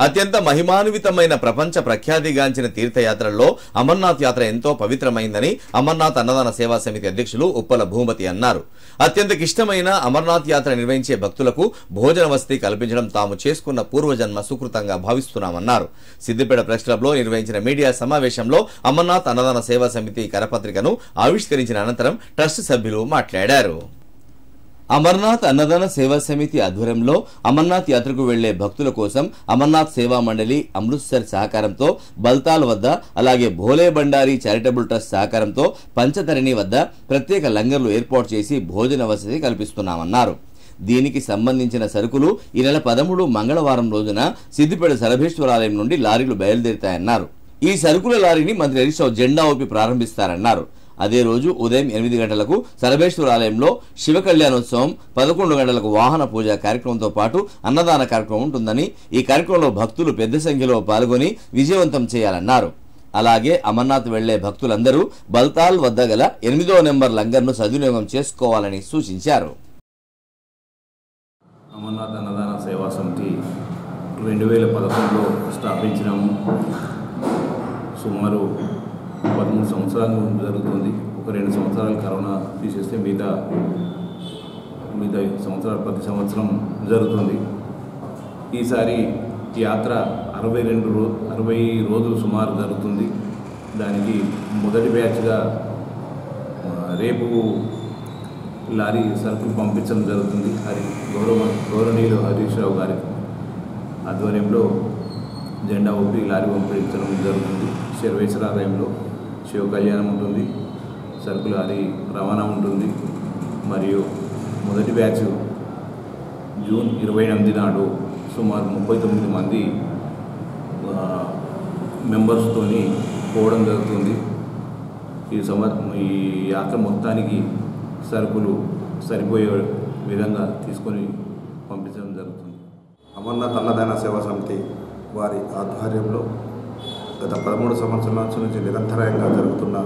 అత్యంత మహిమాన్వితమైన ప్రపంచ ప్రఖ్యాతిగాంచిన తీర్థయాత్రల్లో అమర్నాథ్ యాత్ర ఎంతో పవిత్రమైందని అమర్నాథ్ అన్నదాన సేవా సమితి అధ్యక్షులు ఉప్పల భూమతి అన్నారు అత్యంత ఇష్టమైన అమర్నాథ్ యాత్ర నిర్వహించే భక్తులకు భోజన వసతి కల్పించడం తాము చేసుకున్న పూర్వజన్మ సుకృతంగా భావిస్తున్నామన్నారు సిద్దిపేట ప్రెస్ క్లబ్ లో నిర్వహించిన మీడియా సమావేశంలో అమర్నాథ్ అన్నదాన సేవా సమితి కరపత్రికను ఆవిష్కరించిన అనంతరం ట్రస్ట్ సభ్యులు మాట్లాడారు అమర్నాథ్ అన్నదాన సేవా సమితి ఆధ్వర్యంలో అమర్నాథ్ యాత్రకు వెళ్లే భక్తుల కోసం అమర్నాథ్ సేవా మండలి అమృత్సర్ సహకారంతో బల్తాల్ వద్ద అలాగే భోలే బండారి చారిటబుల్ ట్రస్ట్ సహకారంతో పంచతరణి వద్ద ప్రత్యేక లంగర్లు ఏర్పాటు చేసి భోజన వసతి కల్పిస్తున్నామన్నారు దీనికి సంబంధించిన సరుకులు ఈ నెల పదమూడు మంగళవారం రోజున సిద్దిపేట సరభేశ్వరాలయం నుండి లారీలు బయలుదేరుతాయన్నారు ఈ సరుకుల లారీని మంత్రి హరీష్ రావు జెండా ఊపి ప్రారంభిస్తారన్నారు అదే రోజు ఉదయం ఎనిమిది గంటలకు సరభేశ్వర ఆలయంలో శివ కళ్యాణోత్సవం పదకొండు గంటలకు వాహన పూజ కార్యక్రమంతో పాటు అన్నదాన కార్యక్రమం ఉంటుందని ఈ కార్యక్రమంలో భక్తులు పెద్ద సంఖ్యలో పాల్గొని విజయవంతం చేయాలన్నారు అలాగే అమర్నాథ్ వెళ్లే భక్తులందరూ బల్తాల్ వద్ద గల ఎనిమిదో నెంబర్ లంగర్ను సద్వినియోగం చేసుకోవాలని సూచించారు అమర్నాథ్ అన్నదాన సేవా సమితి రెండు వేల పదకొండులో స్థాపించినాము సుమారు పదమూడు సంవత్సరాల నుండి జరుగుతుంది ఒక రెండు సంవత్సరాలు కరోనా తీసేస్తే మిగతా మిగతా సంవత్సరాలు ప్రతి సంవత్సరం జరుగుతుంది ఈసారి యాత్ర అరవై రెండు రో అరవై రోజులు సుమారు జరుగుతుంది దానికి మొదటి బ్యాచ్గా ఆ, రేపు లారీ సరుకులు పంపించడం జరుగుతుంది హరి గౌరవ గౌరవనీయులు హరీష్ రావు గారి ఆధ్వర్యంలో జెండా ఊపి లారీ పంపించడం జరుగుతుంది శర్వేశ్వరాలయంలో శివ కళ్యాణం ఉంటుంది సరుకుల లారీ రవాణా ఉంటుంది మరియు మొదటి బ్యాచ్ జూన్ ఇరవై ఎనిమిది నాడు సుమారు ముప్పై తొమ్మిది మంది ఆ, మెంబర్స్తోని పోవడం జరుగుతుంది ఈ సంవ ఈ యాత్ర మొత్తానికి సరుకులు సరిపోయే విధంగా తీసుకొని పంపించడం జరుగుతుంది అమర్నాథ్ అన్నదాన సేవా సమితి వారి ఆధ్వర్యంలో గత పదమూడు సంవత్సరాల నుంచి నిరంతరాయంగా జరుగుతున్న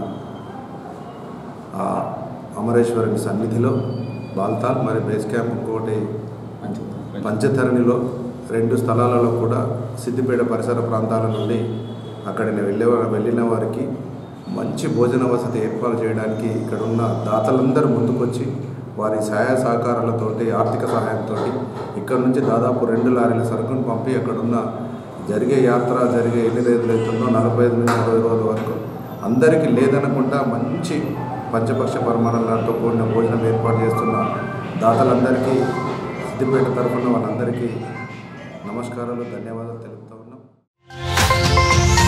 ఆ అమరేశ్వరుని సన్నిధిలో బాల్తాల్ మరియు బేస్ క్యాంప్ ఇంకోటి పంచధరణిలో రెండు స్థలాలలో కూడా సిద్దిపేట పరిసర ప్రాంతాల నుండి అక్కడికి వెళ్ళే వెళ్ళిన వారికి మంచి భోజన వసతి ఏర్పాటు చేయడానికి ఇక్కడ ఉన్న దాతలందరూ ముందుకొచ్చి వారి సహాయ సహకారాలతోటి ఆర్థిక సహాయంతో ఇక్కడ నుంచి దాదాపు రెండు లారీల సరుకును పంపి అక్కడున్న జరిగే యాత్ర జరిగే ఎన్ని రోజులు అవుతుందో నలభై ఐదు నుంచి అరవై రోజుల వరకు అందరికీ లేదనకుండా మంచి పంచపక్ష పరిమాణాలతో కూడిన భోజనం ఏర్పాటు చేస్తున్న దాతలందరికీ సిద్దిపేట తరఫున వాళ్ళందరికీ నమస్కారాలు ధన్యవాదాలు తెలుపుతా ఉన్నాం